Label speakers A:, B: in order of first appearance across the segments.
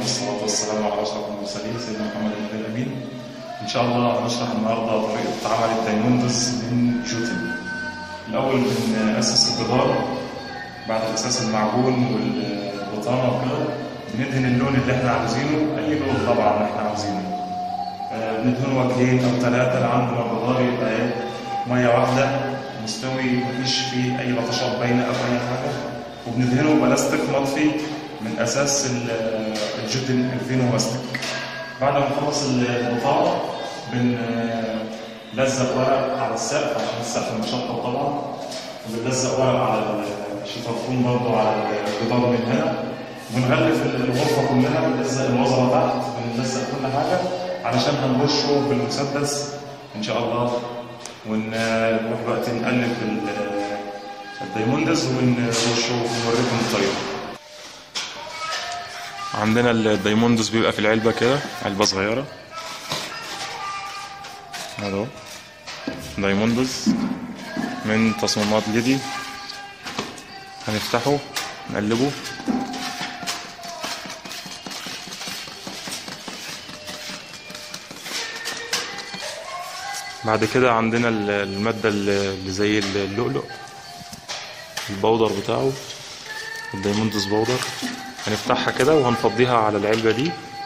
A: والصلاة والسلام على أشرف المرسلين سيدنا محمد النبي الأمين إن شاء الله هنشرح النهاردة طريقة عمل الدايموندز من جوتن الأول بنأسس الجدار بعد أساس المعجون والبطانة وكده بندهن اللون اللي احنا عاوزينه أي لون طبعا احنا عاوزينه آه، بندهن وجهين أو ثلاثة اللي عندنا الجدار يبقى إيه مية واحدة مستوي مفيش فيه أي لطشات باينة أو أي حاجة وبندهنه بلاستيك مطفي من أساس ال- الجوتن الفينو ماستيك بعد ما نخلص البطاقة بنلزق ورق على السقف عشان السقف مشطب طبعا وبنلزق ورق على الشيطان برضه على الجدار من هنا وبنغلف الغرفة كلها بنلزق الوزرة تحت بنلزق كل حاجة علشان هنرشه بالمسدس إن شاء الله ونروح دلوقتي نقلب ال- الدايموندز ونرشه ونوريكم الطريقة عندنا الدايموندز بيبقى في العلبة كده علبة صغيرة اهو دايموندز من تصميمات ليدي هنفتحه نقلبه بعد كده عندنا ال- المادة اللي زي اللؤلؤ البودر بتاعه الدايموندز بودر هنفتحها كده وهنفضيها على العلبة دي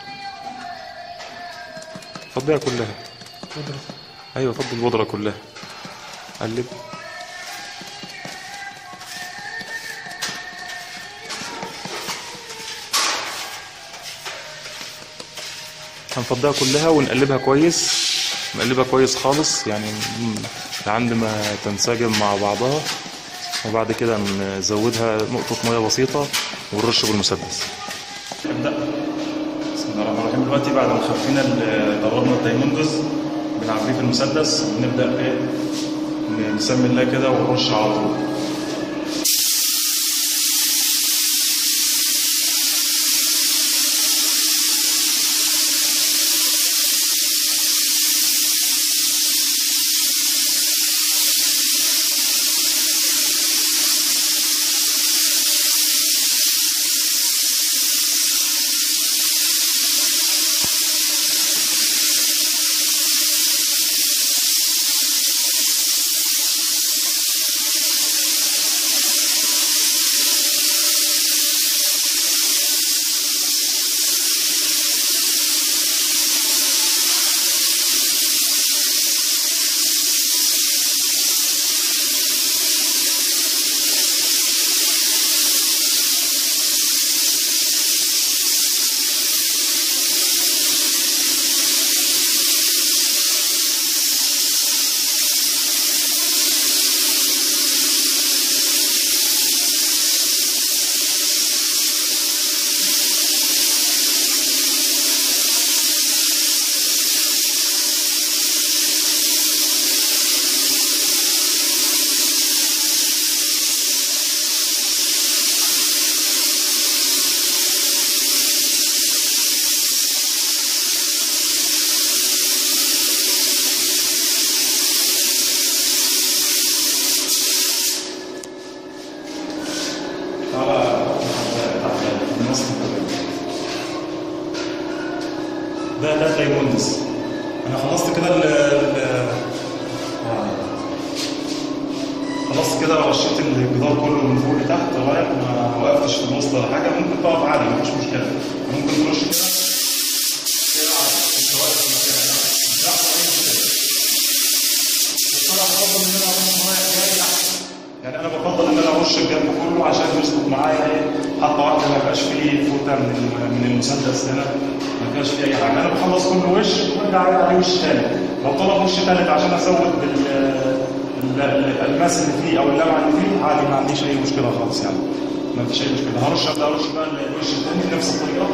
A: فضيها كلها ايوه فضي البودرة كلها قلب هنفضيها كلها ونقلبها كويس نقلبها كويس خالص يعني م- لعند ما تنسجم مع بعضها وبعد كده نزودها نقطة مية بسيطة ونرش بالمسدس نبدأ بسم الله الرحمن الرحيم دلوقتي بعد ما خفينا ال- ضربنا الدايموندز بنعبيه في المسدس ونبدأ ايه نسمي الله كده ونرش على طول تعالى تحت النص ده ده دايموندس انا خلصت كده ال ال- آه. خلصت كده رشيت الجدار كله من فوق لتحت لغايه ما وقفتش في النص ولا حاجه ممكن تقف عادي مفيش مشكله ممكن ترش كده كده عادي مش واقف في مكانك مش هيحصل اي مشكله بس انا بفضل ان انا ارش ميه جاي احسن يعني انا بفضل ان انا ارش الجنب كله عشان يظبط معايا ايه حتى واحده ما يبقاش فيه فوطه من ال- من المسدس هنا ما يبقاش فيه اي حاجه انا بخلص كل وش وارجع عليه عليه وش تاني لو طلب وش تالت عشان ازود بال ال- ال- الالماس اللي فيه او اللمعه اللي فيه عادي ما عنديش اي مشكله خالص يعني ما فيش اي مشكله هرش ابدا ارش بقى الوش التاني بنفس الطريقه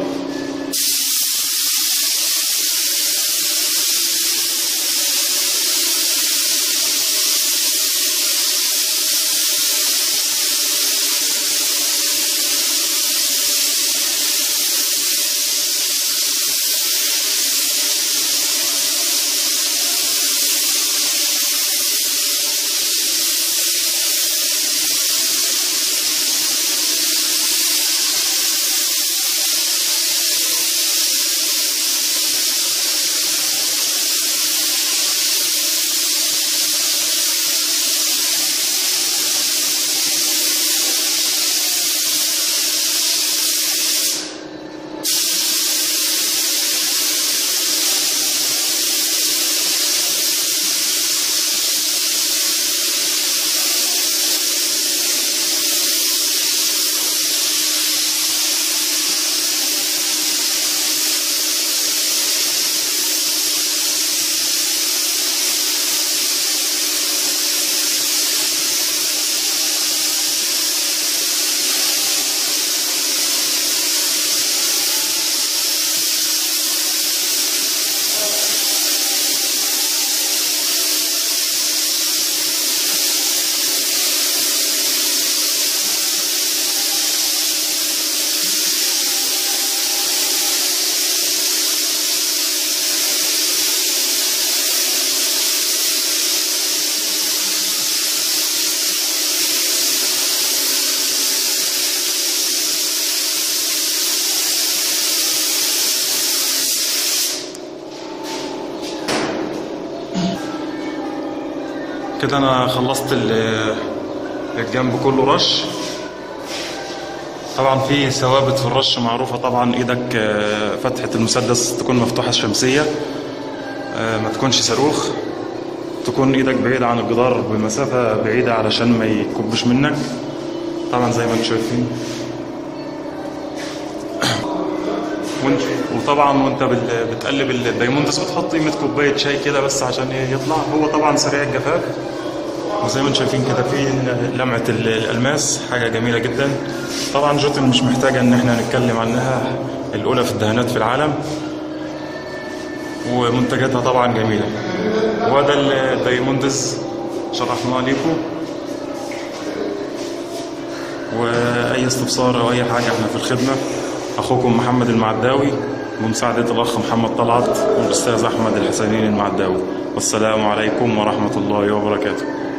A: كده انا خلصت ال- الجنب كله رش طبعا في ثوابت في الرش معروفة طبعا ايدك آه، فتحة المسدس تكون مفتوحة شمسية آه، ما تكونش صاروخ تكون ايدك بعيدة عن الجدار بمسافة بعيدة علشان ما يكبش منك طبعا زي ما انتم شايفين وانت وطبعا وانت بال- بتقلب الدايموندس بتحط قيمة كوباية شاي كده بس عشان يطلع هو طبعا سريع الجفاف وزي ما انتم شايفين كده في لمعة ال- الألماس حاجة جميلة جدا طبعا جوتن مش محتاجة ان احنا نتكلم عنها الأولى في الدهانات في العالم ومنتجاتها طبعا جميلة وده الدايموندز شرحناه ليكم واي استفسار او اي حاجه احنا في الخدمه اخوكم محمد المعداوي بمساعده الاخ محمد طلعت والاستاذ احمد الحسنين المعداوي والسلام عليكم ورحمه الله وبركاته